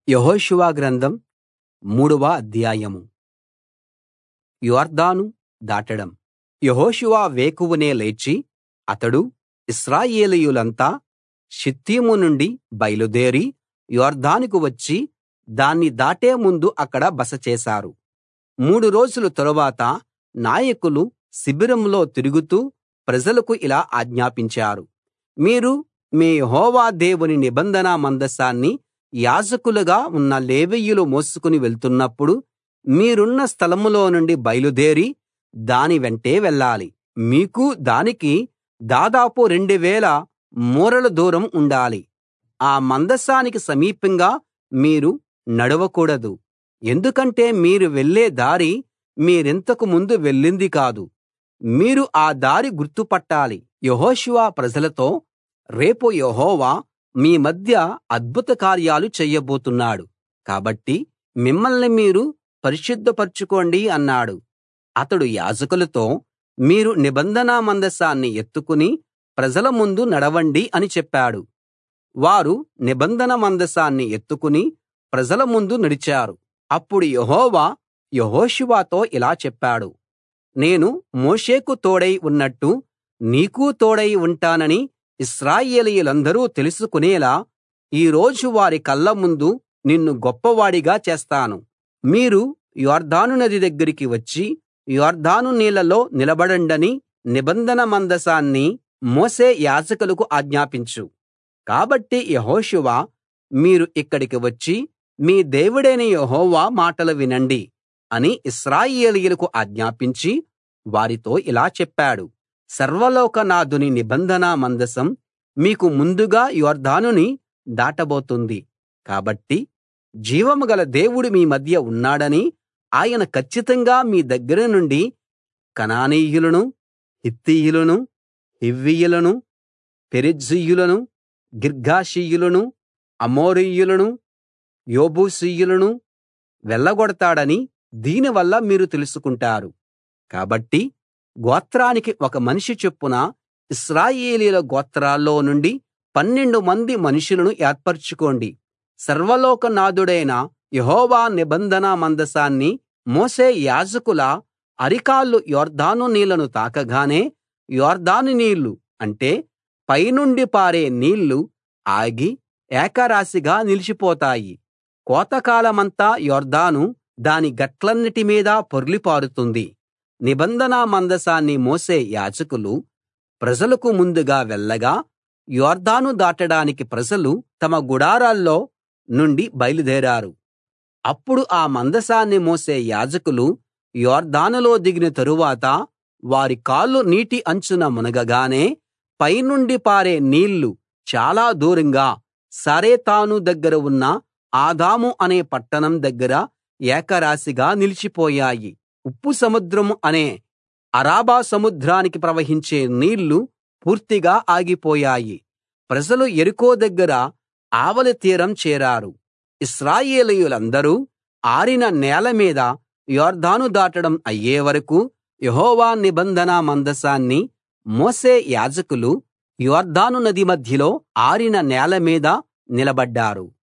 యెహోషువ గ్రంథం మూడవ అధ్యాయం యొర్దాను దాటడం యెహోషువ వేకువనే లేచి అతడూ ఇశ్రాయేలీయులంతా షిత్తీము నుండి బయలుదేరి యొర్దానుకు వచ్చి దాన్ని దాటే ముందు అక్కడ బస చేశారు మూడు రోజుల తరువాత నాయకులు శిబిరంలో తిరుగుతూ ప్రజలకు ఇలా ఆజ్ఞాపించారు మీరు మీ యెహోవా దేవుని నిబంధన మందసాన్ని యాజకులుగా ఉన్న లేవీయులు మోసుకుని వెళ్తున్నప్పుడు మీరున్న స్థలంలో నుండి బయలుదేరి దాని వెంటే వెళ్ళాలి మీకూ దానికి దాదాపు 2000 మూరల దూరం ఉండాలి ఆ మందసానికి సమీపంగా మీరు నడవకూడదు ఎందుకంటే మీరు వెళ్ళే దారి మీరింతకు ముందు వెళ్ళింది కాదు మీరు ఆ దారి గుర్తు పట్టాలి యెహోషువ ప్రజలతో రేపు యెహోవా మీ మధ్య అద్భుత కార్యాలు చెయ్యబోతున్నాడు కాబట్టి మిమ్మల్ని మీరు పరిశుద్ధపరచుకోండి అన్నాడు అతడు యాజకులతో మీరు నిబంధన మందసాన్ని ఎత్తుకుని ప్రజల ముందు నడవండి అని చెప్పాడు వారు నిబంధన మందసాన్ని ఎత్తుకుని ప్రజల ముందు నడిచారు అప్పుడు యెహోవా యెహోషువతో ఇలా చెప్పాడు నేను మోషేకు తోడై ఉన్నట్టు నీకూ తోడై ఉంటానని ఇశ్రాయేలీయులందరూ తెలుసుకునేలా ఈ రోజు వారి కళ్ళ ముందు నిన్ను గొప్పవాడిగా చేస్తాను మీరు యొర్దాను నది దగ్గరికి వచ్చి యొర్దాను నీళ్లలో నిలబడండని నిబంధన మందసాన్ని మోసే యాజకులకు ఆజ్ఞాపించు కాబట్టి యెహోషువ మీరు ఇక్కడికి వచ్చి మీ దేవుడైన యెహోవా మాటలు వినండి అని ఇశ్రాయేలీయులకు ఆజ్ఞాపించి వారితో ఇలా చెప్పాడు సర్వలోకనాథుని నిబంధన మందసం మీకు ముందుగా యొర్దానుని దాటబోతుంది కాబట్టి జీవం గల దేవుడు మీ మధ్య ఉన్నాడని ఆయన కచ్చితంగా మీ దగ్గర నుండి కనానీయులను హిత్తీయులను హివ్వీయులను పెరిజ్జీయులను గిర్గాషీయులను అమోరీయులను యెబూసీయులను వెళ్ళగొడతాడని దీనివల్ల మీరు తెలుసుకుంటారు కాబట్టి గోత్రానికి ఒక మనిషి చొప్పున ఇశ్రాయేలీయుల గోత్రాల్లో నుండి పన్నెండు మంది మనుషులను ఏర్పరచుకోండి సర్వలోకనాథుడైన యెహోవా నిబంధన మందసాన్ని మోసే యాజకుల అరికాళ్ళు యొర్దాను నీళ్లను తాకగానే యొర్దాను నీళ్లు అంటే పైనుండి పారే నీళ్లు ఆగి ఏకరాశిగా నిలిచిపోతాయి కోతకాలమంతా యొర్దాను దాని గట్లన్నిటి మీద పొర్లి పారుతుంది నిబంధన మందసాన్ని మోసే యాజకులు ప్రజలకు ముందుగా వెళ్ళగా యొర్దాను దాటడానికి ప్రజలు తమ గుడారాల్లో నుండి బయలుదేరారు అప్పుడు ఆ మందసాన్ని మోసే యాజకులు యొర్దానులో దిగిన తరువాత వారి కాళ్ళు నీటి అంచున మునగగానే పైనుండి పారే నీళ్లు చాలా దూరంగా సారెతాను దగ్గర ఉన్న ఆదాము అనే పట్టణం దగ్గర ఏకరాశిగా నిలిచిపోయాయి ఉప్పు సముద్రం అనే అరాబా సముద్రానికి ప్రవహించే నీళ్లు పూర్తిగా ఆగిపోయాయి ప్రజలు యెరికో దగ్గర ఆవలి తీరం చేరారు ఇశ్రాయేలీయులందరూ ఆరిన నేల మీద యొర్దాను దాటడం అయ్యే వరకూ యెహోవా నిబంధన మందసాన్ని మోసే యాజకులు యొర్దాను నది మధ్యలో ఆరిన నేల మీద నిలబడ్డారు